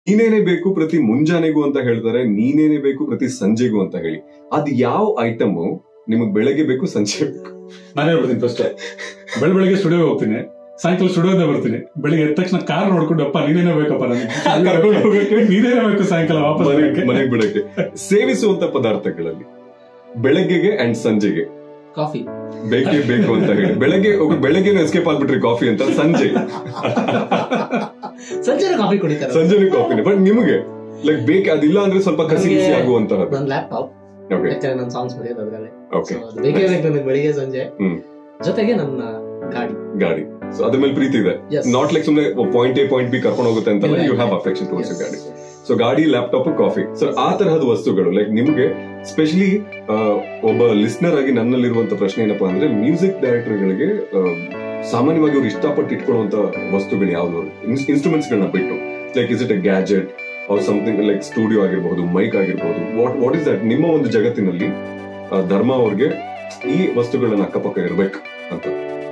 ನೀನೇನೆ ಬೇಕು ಪ್ರತಿ ಮುಂಜಾನೆಗೂ ಅಂತ ಹೇಳ್ತಾರೆ ನೀನೇನೆ ಬೇಕು ಪ್ರತಿ ಸಂಜೆಗೂ ಅಂತ ಹೇಳಿ ಅದ್ ಯಾವ ಐಟಮ್ ನಿಮಗ್ ಬೆಳಗ್ಗೆ ಬೇಕು ಸಂಜೆ ಬೇಕು ನಾನೇ ಹೇಳ್ಬಿಡ್ತೀನಿ ಫಸ್ಟ್ ಬೆಳ ಬೆಳಗ್ಗೆ ಸ್ಟುಡಿಯೋ ಹೋಗ್ತೀನಿ ಸಾಯಂಕಾಲ ಸ್ಟುಡಿಯೋದೇ ಬರ್ತೀನಿ ಬೆಳಿಗ್ಗೆ ಎದ್ದ ತಕ್ಷಣ ಕಾರ್ ನೋಡ್ಕೊಂಡು ಅಪ್ಪ ನೀನೇನೇ ಬೇಕಪ್ಪ ನನಗೆ ಕರ್ಕೊಂಡು ಹೋಗಕ್ಕೆ ನೀನೇನೇ ಬೇಕು ಸಾಯಂಕಾಲ ವಾಪಸ್ ಮನೆಗ್ ಬರಕ್ಕೆ. ಮನೆಗ್ ಬಿಡಕ್ಕೆ ಸೇವಿಸುವಂತ ಪದಾರ್ಥಗಳಲ್ಲಿ ಬೆಳಗ್ಗೆಗೆ ಅಂಡ್ ಸಂಜೆಗೆ ಕಾಫಿ ಬೇಕೇ ಬೇಕು ಅಂತ ಹೇಳಿ ಬೆಳಗ್ಗೆ ಒಬ್ಬ ಬೆಳಗ್ಗೆ ಎಸ್ಕೇಪ್ ಆಗ್ಬಿಟ್ರಿ ಕಾಫಿ ಅಂತ ಸಂಜೆ ಸಂಜೆ ಕಾಫಿ ಕುಡಿತಾರೆ ಸಂಜೆನೂ ಕಾಫಿನೇ ಬಟ್ ನಿಮಗೆ ಲೈಕ್ ಬೇಕು ಅದಿಲ್ಲ ಅಂದ್ರೆ ಸ್ವಲ್ಪ ಕಸಿ ನಮ್ಗೆ- ಕಸಿ ಆಗುವಂತಹದ್ದು ನನ್ನ ಲ್ಯಾಪ್ಟಾಪ್ ಓಕೆ ಯಾಕಂದ್ರೆ ನನ್ನ ಸಾಂಗ್ಸ್ ಬರೆಯೋದು ಅದ್ರಲ್ಲಿ ಓಕೆ So, ಅದು ಬೇಕೇ ಬೇಕು ನನಗೆ ಬೆಳಿಗ್ಗೆ ಸಂಜೆ ಹ್ಮ್. ಜೊತೆಗೆ ನನ್ನ ಗಾಡಿ ಗಾಡಿ ಸೊ ಅದ್ರ ಮೇಲೆ ಪ್ರೀತಿ ಇದೆ Yes. ನಾಟ್ ಲೈಕ್ ಸುಮ್ನೆ ಪಾಯಿಂಟ್ ಎ ಪಾಯಿಂಟ್ ಬಿ ಕರ್ಕೊಂಡು ಹೋಗುತ್ತೆ ಅಂತಲ್ಲ ಇಲ್ಲ, ಯು ಹ್ಯಾವ್ ಇಲ್ಲ. Affection towards Yes. ಗಾಡಿ ಸೊ ಗಾಡಿ ಲ್ಯಾಪ್ಟಾಪ್ ಕಾಫಿ ಸೊ ಆ ತರಹದ ವಸ್ತುಗಳು ಲೈಕ್ ನಿಮಗೆ ಸ್ಪೆಷಲಿ ಒಬ್ಬ ಲಿಸ್ನರ್ ಆಗಿ ನನ್ನಲ್ಲಿರುವಂತ ಪ್ರಶ್ನೆ ಏನಪ್ಪಾ ಅಂದ್ರೆ ಮ್ಯೂಸಿಕ್ ಡೈರೆಕ್ಟರ್ಗಳಿಗೆ ಸಾಮಾನ್ಯವಾಗಿ ಅವ್ರು ಇಷ್ಟಪಟ್ಟು ಇಟ್ಕೊಳ್ಳುವಂತ ವಸ್ತುಗಳು ಯಾವ್ದು ಇನ್ಸ್ಟ್ರೂಮೆಂಟ್ಸ್ ಗಳನ್ನ ಬಿಟ್ಟು like is it a gadget or something like studio ಆಗಿರ್ಬಹುದು ಮೈಕ್ ಆಗಿರ್ಬಹುದು ವಾಟ್ ವಾಟ್ ಇಸ್ ದಟ್ ನಿಮ್ಮ ಒಂದು ಜಗತ್ತಿನಲ್ಲಿ ಆ, ಧರ್ಮ ಅವ್ರಿಗೆ ಈ ವಸ್ತುಗಳನ್ನ ಅಕ್ಕಪಕ್ಕ ಇರ್ಬೇಕು ಅಂತ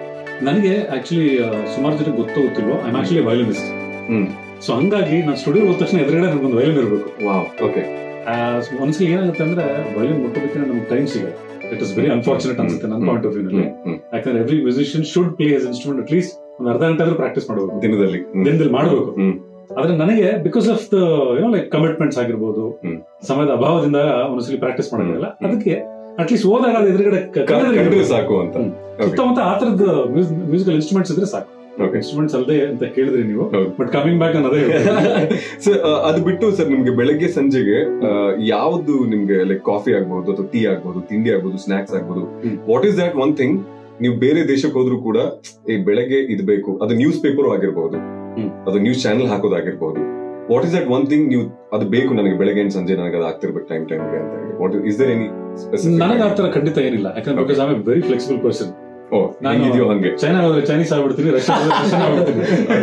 ನನಗೆ ಆಕ್ಚುಲಿ ಸುಮಾರು ಜನ ಗೊತ್ತೋ ಗೊತ್ತಿಲ್ವೋ I actually violinist hmm. So ಹಂಗಾಗಿ ನಾನು ಸ್ಟುಡಿಯೋ ಹೋದ ತಕ್ಷಣ ಎದುರುಗಡೆ ನನಗೊಂದು ವೈಲಿನ್ ಇರಬೇಕು ವಾವ್ ಓಕೆ ಒಂದ್ಸಲ ಏನಾಗುತ್ತೆ ಅಂದ್ರೆ ವೈಲಿನ್ ಮುಟ್ಟೋದಕ್ಕೆ ನಮ್ಗೆ ಟೈಮ್ ಸಿಗಲ್ಲ ಇಟ್ ಇಸ್ ವೆರಿ ಅನ್ಫಾರ್ಚುನೇಟ್ ಅನ್ಸುತ್ತೆ ನನ್ನ ಪಾಯಿಂಟ್ ಆಫ್ ವ್ಯೂ ನಲ್ಲಿ ಯಾಕಂದ್ರೆ every musician should play his instrument at least ಒಂದು ಅರ್ಧ ಗಂಟೆ ಆದ್ರೂ ಪ್ರಾಕ್ಟೀಸ್ ಮಾಡಬೇಕು ದಿನದಲ್ಲಿ ಹ್ಮ್. ದಿನದಲ್ಲಿ ಮಾಡಬೇಕು ಹ್ಮ್. ಆದ್ರೆ ನನಗೆ ಬಿಕಾಸ್ ಆಫ್ ದ ಏನೋ ಲೈಕ್ ಕಮಿಟ್ಮೆಂಟ್ಸ್ ಆಗಿರ್ಬೋದು ಹ್ಮ್. ಸಮಯದ ಅಭಾವದಿಂದ ಒಂದ್ಸಲಿ ಪ್ರಾಕ್ಟೀಸ್ ಮಾಡೋದಿಲ್ಲ ಹ್ಮ್. ಅದಕ್ಕೆ ಅಟ್ಲೀಸ್ಟ್ ಹೋದಾಗ ಅದು ಎದುರುಗಡೆ ಕ- ಕ- ಕಣ್ಣೆದುರಿಗೆ ಕಂಡ್ರೆ ಇರ್ಬೇಕು. ಸಾಕು ಅಂತ ಹ್ಮ್. Okay. ಸುತ್ತಮುತ್ತ ಆ ತರದ ಮ್ಯೂಸಿಕಲ್ ಇನ್ಸ್ಟ್ರೂಮೆಂಟ್ಸ್ ಇದ್ರೆ ಸಾಕು Okay. ಇನ್ಸ್ಟ್ರೂಮೆಂಟ್ಸ್ ಅಲ್ಲದೆ ಅಂತ ಕೇಳಿದ್ರಿ ನೀವು ಹೌದು. ಬಟ್ ಕಮಿಂಗ್ ಬ್ಯಾಕ್ ನಾನು ಅದೇ ಹೇಳ್ತೀನಿ. ಸರ್ ಅದು ಬಿಟ್ಟು ಸರ್ ನಿಮ್ಗೆ ಬೆಳಗ್ಗೆ ಸಂಜೆಗೆ ಆ, ಯಾವ್ದು ನಿಮ್ಗೆ ಲೈಕ್ ಕಾಫಿ ಆಗ್ಬಹುದು ಅಥವಾ ಟೀ ಆಗ್ಬಹುದು ತಿಂಡಿ ಆಗ್ಬಹುದು ಸ್ನಾಕ್ಸ್ ಆಗ್ಬಹುದು hmm. What is that one thing ನೀವು ಬೇರೆ ದೇಶಕ್ಕೆ ಹೋದ್ರು ಕೂಡ ಈ ಬೆಳಗ್ಗೆ ಇದು ಬೇಕು ಅದು ನ್ಯೂಸ್ ಪೇಪರ್ ಆಗಿರ್ಬಹುದು ಹ್ಮ್. ಅದು ನ್ಯೂಸ್ ಚಾನೆಲ್ ಹಾಕೋದಾಗಿರ್ಬಹುದು what is that one thing ನೀವು ಅದು ಬೇಕು ನನಗೆ ಬೆಳಗ್ಗೆ and ಸಂಜೆ ನನಗೆ ಅದು ಆಗ್ತಿರ್ಬೇಕು ಟೈಮ್ ಟೈಮ್ಗೆ ಅಂತ ಹೇಳಿ ವಾಟ್ ಇಸ್ ದರ್ ಎನಿ ನನಗೆ ಆ ತರ ಖಂಡಿತ ಏನಿಲ್ಲ ಯಾಕಂದ್ರೆ because I very flexible person oh ನಾನು- ಇದೆಯೋ ಹಂಗೆ ಚೈನಾ ಹೋದ್ರೆ ಚೈನೀಸ್ ಆಗ್ಬಿಡ್ತೀನಿ ರಷ್ಯಾ ಹೋದ್ರೆ ರಷ್ಯನ್ ಆಗ್ಬಿಡ್ತೀನಿ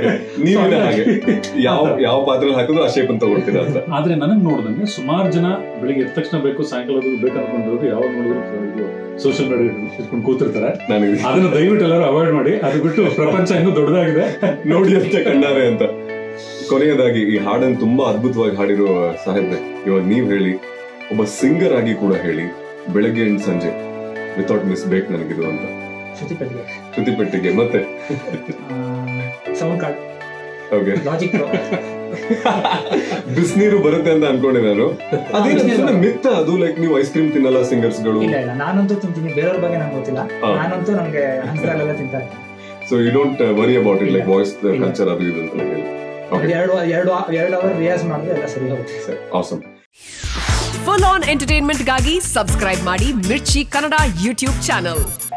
ನೀವೇನ ಹಾಗೆ ಯಾವ ಯಾವ ಪಾತ್ರೆ ಹಾಕಿದ್ರು ಆ ಶೇಪ್ ಅಂತ ತಗೊಳ್ತೀರಾ ಅಂತ ಆದ್ರೆ ನನಗ್ ನೋಡ್ದಂಗೆ ಸುಮಾರು ಜನ ಬೆಳಿಗ್ಗೆ ಎದ್ದ ತಕ್ಷಣ ಬೇಕು ಸಾಯಂಕಾಲ ಹೊತ್ತಿಗೆ ಬೇಕು ಅನ್ಕೊಂಡವ್ರು ಯಾವಾಗ ನೋಡಿದ್ರು ಸೋಷಿಯಲ್ ಮೀಡಿಯಾ ಇಟ್ಕೊಂಡು ಕೂತಿರ್ತಾರೆ ನನಗೆ ಅದನ್ನ ದಯವಿಟ್ಟು ಎಲ್ಲರೂ ಅವಾಯ್ಡ್ ಮಾಡಿ ಅದು ಬಿಟ್ಟು ಪ್ರಪಂಚ ಇನ್ನೂ ದೊಡ್ಡದಾಗಿದೆ ನೋಡಿ ಅಂತ ಕಣ್ಣಾರೆ ಅಂತ ಕೊನೆಯದಾಗಿ ಈ ಹಾಡನ್ನು ತುಂಬಾ ಅದ್ಭುತವಾಗಿ ಹಾಡಿರೋ ಸಾಹೇಬ್ರೆ ಇವಾಗ ನೀವ್ ಹೇಳಿ ಒಬ್ಬ ಸಿಂಗರ್ ಆಗಿ ಕೂಡ ಹೇಳಿ ಬೆಳಗ್ಗೆ ಅಂಡ್ ಸಂಜೆ ವಿತೌಟ್ ಮಿಸ್ ಬೇಕು ನನಗಿದು ಅಂತ ಶ್ರುತಿ ಪೆಟ್ಟಿಗೆ ಶ್ರುತಿ ಪೆಟ್ಟಿಗೆ ಮತ್ತೆ sound card okay Logic Pro ಬಿಸಿನೀರು ಬರುತ್ತೆ ಅಂತ ಅನ್ಕೊಂಡೆ ನಾನು ಅದೇನು ಮಿತ್ತ ಅದು ಲೈಕ್ ನೀವು ಐಸ್ ಕ್ರೀಮ್ ತಿನ್ನಲ್ಲ ಸಿಂಗರ್ಸ್ ಗಳು ಇಲ್ಲ ಇಲ್ಲ ನಾನಂತೂ ತಿಂತೀನಿ ಬೇರೆಯವ್ರ ಬಗ್ಗೆ ನಂಗೆ ಗೊತ್ತಿಲ್ಲ ಹಾ. ನಾನಂತೂ ನಮ್ಗೆ ಹಂಸದಲ್ಲೆಲ್ಲ ತಿಂತಾರೆ so you don't worry about it like voice culture ಅದು ಇದು ಅಂತ ಹೇಳಿ ಓಕೆ ಎರಡು ಎರಡು ಎರಡು ಅವರ್ ರಿಯಾಜ್ ಮಾಡಿದ್ರೆ ಎಲ್ಲ ಸರಿ ಹೋಗುತ್ತೆ ಆಸಮ್ ಫುಲ್ ಆನ್ ಎಂಟರ್ಟೈನ್ಮೆಂಟ್ಗಾಗಿ ಸಬ್ಸ್ಕ್ರೈಬ್ ಮಾಡಿ ಮಿರ್ಚಿ ಕನ್ನಡ ಯೂಟ್ಯೂಬ್ ಚಾನಲ್